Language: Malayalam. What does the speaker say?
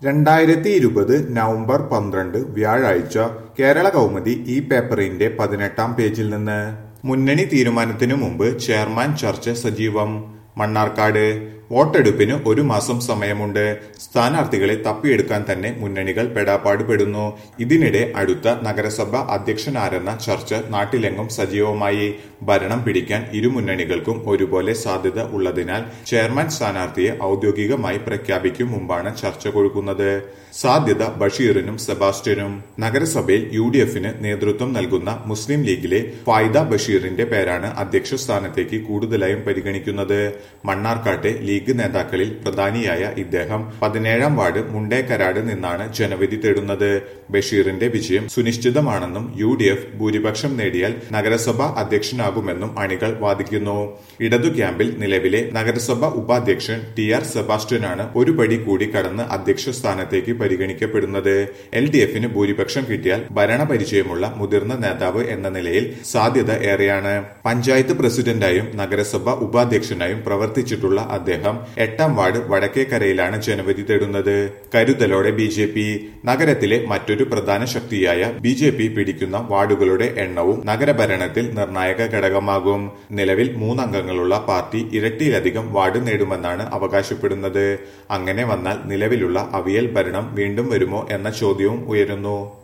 രണ്ടായിരത്തി ഇരുപത് നവംബർ പന്ത്രണ്ട് വ്യാഴാഴ്ച കേരള കൗമുദി ഈ പേപ്പറിന്റെ പതിനെട്ടാം പേജിൽ നിന്ന് മുന്നണി തീരുമാനത്തിനു മുമ്പ് ചെയർമാൻ ചർച്ച സജീവം മണ്ണാർക്കാട് വോട്ടെടുപ്പിന് ഒരു മാസം സമയമുണ്ട് സ്ഥാനാർത്ഥികളെ തപ്പിയെടുക്കാൻ തന്നെ മുന്നണികൾ പെടാപ്പാട് പെടുന്നു ഇതിനിടെ അടുത്ത നഗരസഭ അധ്യക്ഷനാരെന്ന ചർച്ച നാട്ടിലെങ്ങും സജീവമായി ഭരണം പിടിക്കാൻ ഇരു മുന്നണികൾക്കും ഒരുപോലെ സാധ്യത ഉള്ളതിനാൽ ചെയർമാൻ സ്ഥാനാർത്ഥിയെ ഔദ്യോഗികമായി പ്രഖ്യാപിക്കും മുമ്പാണ് ചർച്ച കൊഴുക്കുന്നത് സാധ്യത ബഷീറിനും സെബാസ്റ്റ്യനും നഗരസഭയിൽ യു ഡി എഫിന് നേതൃത്വം നൽകുന്ന മുസ്ലിം ലീഗിലെ ഫായിദ ബഷീറിന്റെ പേരാണ് അധ്യക്ഷ സ്ഥാനത്തേക്ക് കൂടുതലായും പരിഗണിക്കുന്നത് മണ്ണാർക്കാട്ടെ ലീഗ് നേതാക്കളിൽ പ്രധാനിയായ ഇദ്ദേഹം പതിനേഴാം വാർഡ് മുണ്ടേക്കരാട് നിന്നാണ് ജനവിധി തേടുന്നത് ബഷീറിന്റെ വിജയം സുനിശ്ചിതമാണെന്നും യു ഡി എഫ് ഭൂരിപക്ഷം നേടിയാൽ നഗരസഭ അധ്യക്ഷനാകുമെന്നും അണികൾ വാദിക്കുന്നു ഇടതു ക്യാമ്പിൽ നിലവിലെ നഗരസഭ ഉപാധ്യക്ഷൻ ടി ആർ സെബാസ്റ്റ്യനാണ് ഒരു പടി കൂടി കടന്ന് അധ്യക്ഷ സ്ഥാനത്തേക്ക് പരിഗണിക്കപ്പെടുന്നത് എൽ ഡി എഫിന് ഭൂരിപക്ഷം കിട്ടിയാൽ ഭരണപരിചയമുള്ള മുതിർന്ന നേതാവ് എന്ന നിലയിൽ സാധ്യത ഏറെയാണ് പഞ്ചായത്ത് പ്രസിഡന്റായും നഗരസഭ ഉപാധ്യക്ഷനായും പ്രവർത്തിച്ചിട്ടുള്ള അദ്ദേഹം എട്ടാം വാർഡ് വടക്കേക്കരയിലാണ് ജനവിധി തേടുന്നത് കരുതലോടെ ബി ജെ പി നഗരത്തിലെ മറ്റൊരു പ്രധാന ശക്തിയായ ബി ജെ പി പിടിക്കുന്ന വാർഡുകളുടെ എണ്ണവും നഗരഭരണത്തിൽ നിർണായക ഘടകമാകും നിലവിൽ മൂന്നംഗങ്ങളുള്ള പാർട്ടി ഇരട്ടിയിലധികം വാർഡ് നേടുമെന്നാണ് അവകാശപ്പെടുന്നത് അങ്ങനെ വന്നാൽ നിലവിലുള്ള അവിയൽ ഭരണം വീണ്ടും വരുമോ എന്ന ചോദ്യവും ഉയരുന്നു